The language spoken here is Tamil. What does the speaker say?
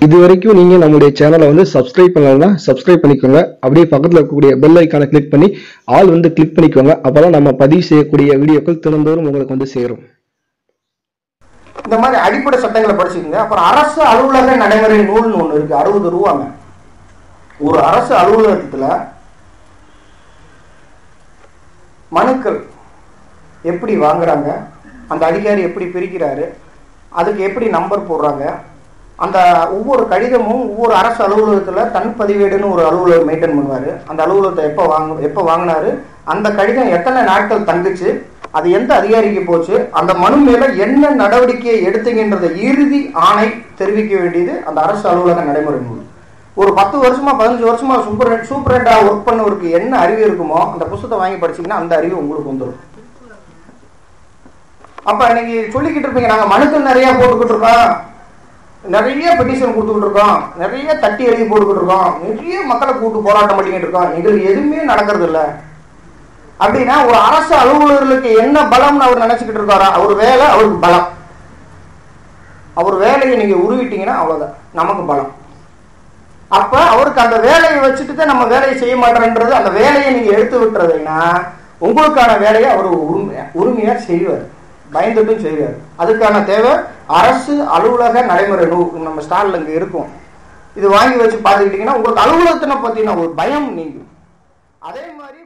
இது வரைக்கும் நீங்க நம்முடைய சேனலை வந்து சப்ஸ்கிரைப் பண்ணலன்னா சப்ஸ்கிரைப் பண்ணிக்கோங்க அப்படியே பக்கத்துல இருக்கக்கூடிய பெல் ஐக்கானை கிளிக் பண்ணி ஆல் வந்து கிளிக் பண்ணிக்கோங்க அப்பதான் நம்ம பதிவு செய்யக்கூடிய வீடியோக்கள் தினந்தோறும் உங்களுக்கு வந்து சேரும் இந்த மாதிரி அடிப்படை சட்டங்களை படிச்சுக்கோங்க அப்புறம் அரசு அலுவலக நடைமுறை நூல்னு ஒன்று இருக்கு அறுபது ரூபாங்க ஒரு அரசு அலுவலகத்துல மனுக்கள் எப்படி வாங்குறாங்க அந்த அதிகாரி எப்படி பிரிக்கிறாரு அதுக்கு எப்படி நம்பர் போடுறாங்க அந்த ஒவ்வொரு கடிதமும் ஒவ்வொரு அரசு அலுவலகத்தில் தன் பதிவேடுன்னு ஒரு அலுவலகம் மெயின்டைன் பண்ணுவார் அந்த அலுவலகத்தை எப்போ வாங்க எப்போ வாங்கினாரு அந்த கடிதம் எத்தனை நாட்கள் தங்குச்சு அது எந்த அதிகாரிக்கு போச்சு அந்த மனு மேல என்ன நடவடிக்கையை எடுத்தீங்கன்றத இறுதி ஆணை தெரிவிக்க வேண்டியது அந்த அரசு அலுவலக நடைமுறை நூல் ஒரு பத்து வருஷமா பதினஞ்சு வருஷமா சூப்பர் சூப்பரண்டா ஒர்க் பண்ணவருக்கு என்ன அறிவு இருக்குமோ அந்த புத்தகத்தை வாங்கி படிச்சீங்கன்னா அந்த அறிவு உங்களுக்கு வந்துடும் அப்ப இன்னைக்கு சொல்லிக்கிட்டு இருப்பீங்க நாங்க மனுக்கள் நிறைய போட்டுக்கிட்டு இருக்கோம் நிறைய பெட்டிஷன் கொடுத்துக்கிட்டு இருக்கோம் நிறைய தட்டி எழுதி போட்டுக்கிட்டு இருக்கோம் நிறைய மக்களை கூட்டு போராட்டம் பண்ணிக்கிட்டு இருக்கோம் எங்களுக்கு எதுவுமே நடக்கிறது இல்ல அப்படின்னா ஒரு அரசு அலுவலர்களுக்கு என்ன பலம்னு அவர் நினைச்சுக்கிட்டு இருக்காரா அவர் வேலை அவருக்கு பலம் அவர் வேலையை நீங்க உருவிட்டீங்கன்னா அவ்வளவுதான் நமக்கு பலம் அப்ப அவருக்கு அந்த வேலையை வச்சுட்டு தான் நம்ம வேலையை செய்ய மாட்டோம்ன்றது அந்த வேலையை நீங்க எடுத்து விட்டுறதுன்னா உங்களுக்கான வேலையை அவர் உரிமையா உரிமையா செய்வார் பயந்துட்டும் செய்வார் அதுக்கான தேவை அரசு அலுவலக நடைமுறை நூல் நம்ம ஸ்டால்ல இங்க இருக்கும் இது வாங்கி வச்சு பார்த்துக்கிட்டீங்கன்னா உங்களுக்கு அலுவலகத்தினை பத்தின ஒரு பயம் நீங்கும் அதே மாதிரி